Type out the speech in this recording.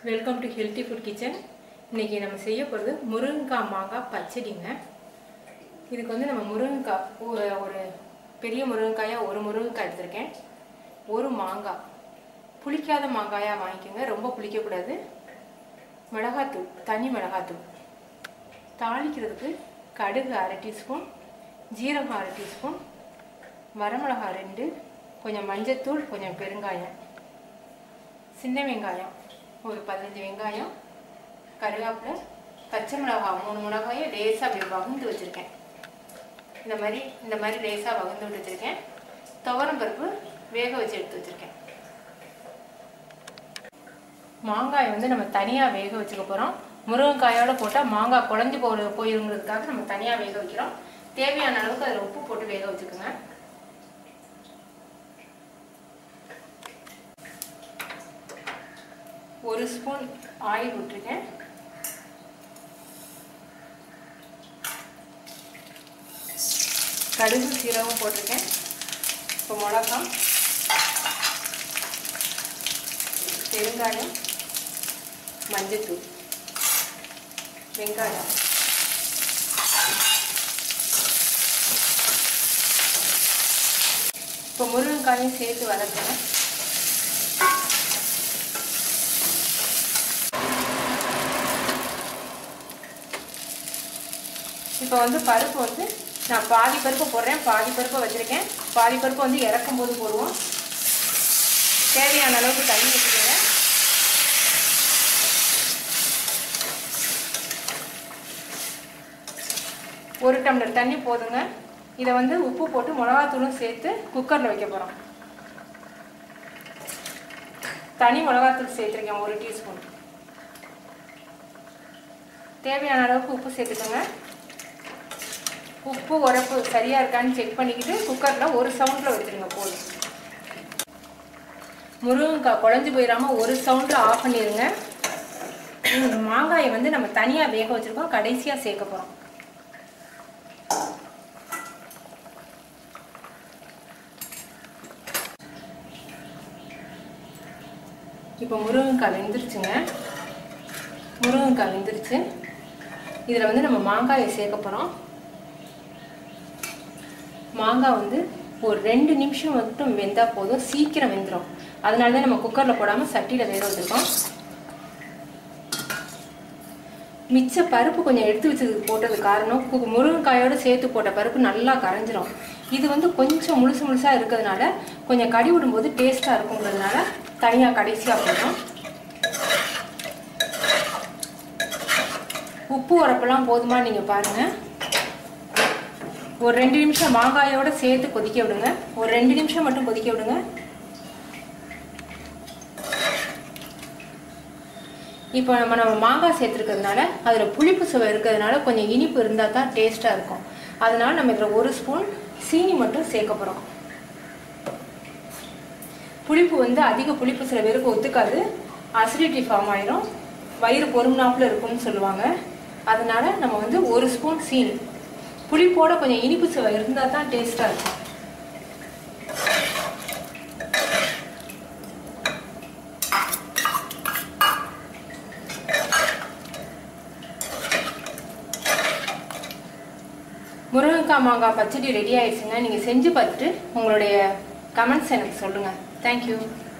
welcome to healthy food kitchen இன்றைக்கி நம்ம செய்ய போகிறது முருங்கைக்காய் மாங்காய் பச்சடிங்க இதுக்கு வந்து நம்ம முருங்கைக்காய் ஒரு ஒரு பெரிய முருங்கைக்காயாக ஒரு முருங்கைக்காய் எடுத்திருக்கேன் ஒரு மாங்காய் புளிக்காத மாங்காயாக வாங்கிக்கோங்க ரொம்ப புளிக்கக்கூடாது மிளகாத்தூள் தனி மிளகாத்தூள் தாளிக்கிறதுக்கு கடுகு அரை டீஸ்பூன் ஜீரகம் அரை டீஸ்பூன் வரமிளகா ரெண்டு கொஞ்சம் மஞ்சத்தூள் கொஞ்சம் பெருங்காயம் சின்ன வெங்காயம் ஒரு பதினஞ்சு வெங்காயம் கருவேப்பிலை பச்சை மிளகாய் மூணு மிளகாயை லேசாக அப்படி வகுந்து வச்சுருக்கேன் இந்த மாதிரி இந்த மாதிரி லேசாக வகுந்து விட்டு வச்சுருக்கேன் துவரம் பருப்பு வேக வச்சு எடுத்து வச்சுருக்கேன் மாங்காயை வந்து நம்ம தனியாக வேக வச்சுக்க போகிறோம் முருங்கைக்காயோட போட்டால் மாங்காய் குழஞ்சி போ போயிருங்கிறதுக்காக நம்ம தனியாக வேக வைக்கிறோம் தேவையான அளவுக்கு அதில் உப்பு போட்டு வேக வச்சுக்கோங்க ஒரு ஸ்பூன் ஆயில் விட்டுருக்கேன் கடுகு சீரகம் போட்டிருக்கேன் இப்போ மிளகா பெருங்காயம் மஞ்சத்தூள் வெங்காயம் இப்போ முருங்கைக்காயும் சேர்த்து வளர்க்குறேன் இப்போ வந்து பருப்பு வந்து நான் பாதி பருப்பு போடுறேன் பாதி பருப்பை வச்சுருக்கேன் பாதி பருப்பு வந்து இறக்கும் போது போடுவோம் தேவையான அளவுக்கு தண்ணி வச்சுக்கோங்க ஒரு டம்ளர் தண்ணி போதுங்க இதை வந்து உப்பு போட்டு மிளகாத்தூளும் சேர்த்து குக்கரில் வைக்க போகிறோம் தனி மிளகாத்தூள் சேர்த்துருக்கேன் ஒரு டீஸ்பூன் தேவையான அளவுக்கு உப்பு சேர்த்துக்கோங்க உப்பு உரப்பு சரியாக இருக்கான்னு செக் பண்ணிக்கிட்டு குக்கரில் ஒரு சவுண்டில் வச்சுருங்க போதும் முருங்கைக்காய் குழஞ்சி போயிடாமல் ஒரு சவுண்டில் ஆஃப் பண்ணிடுங்க இந்த மாங்காயை வந்து நம்ம தனியாக வேக வச்சுருக்கோம் கடைசியாக சேர்க்க போகிறோம் இப்போ முருங்கைக்காய் வெந்துருச்சுங்க முருங்கைக்காய் வெந்துருச்சு இதில் வந்து நம்ம மாங்காயை சேர்க்க போகிறோம் மாங்காய் வந்து ஒரு ரெண்டு நிமிஷம் மட்டும் வெந்தால் போதும் சீக்கிரம் வெந்துடும் அதனால தான் நம்ம குக்கரில் போடாமல் சட்டியில் வேக வச்சுருக்கோம் மிச்ச பருப்பு கொஞ்சம் எடுத்து வச்சதுக்கு போட்டது காரணம் கு- முருங்கைக்காயோட சேர்த்து போட்ட பருப்பு நல்லா கரைஞ்சிரும் இது வந்து கொஞ்சம் முழுசு முழுசாக இருக்கிறதுனால கொஞ்சம் கடி விடும்போது டேஸ்ட்டாக இருக்குங்கிறதுனால தனியாக கடைசியாக போடுறோம் உப்பு உரப்பெல்லாம் போதுமா நீங்கள் பாருங்கள் ஒரு ரெண்டு நிமிஷம் மாங்காயோட சேர்த்து கொதிக்க விடுங்க ஒரு ரெண்டு நிமிஷம் மட்டும் கொதிக்க விடுங்க இப்போ நம்ம நம்ம மாங்காய் சேர்த்துருக்கிறதுனால அதில் புளிப்பு சுவை இருக்கிறதுனால கொஞ்சம் இனிப்பு இருந்தால் தான் டேஸ்ட்டாக இருக்கும் அதனால நம்ம இதில் ஒரு ஸ்பூன் சீனி மட்டும் சேர்க்க போகிறோம் புளிப்பு வந்து அதிக புளிப்பு சில பேருக்கு ஒத்துக்காது அசிடிட்டி ஃபார்ம் ஆயிரும் வயிறு பொறுமனாப்புல இருக்கும்னு சொல்லுவாங்க அதனால நம்ம வந்து ஒரு ஸ்பூன் சீனி புளிப்போட கொஞ்சம் இனிப்பு சுவை இருந்தால் தான் டேஸ்ட்டாக இருக்கும் முருங்கைக்காய் மாங்காய் பச்சடி ரெடி ஆயிடுச்சுங்க நீங்கள் செஞ்சு பார்த்துட்டு உங்களுடைய கமெண்ட்ஸ் எனக்கு சொல்லுங்கள் தேங்க்யூ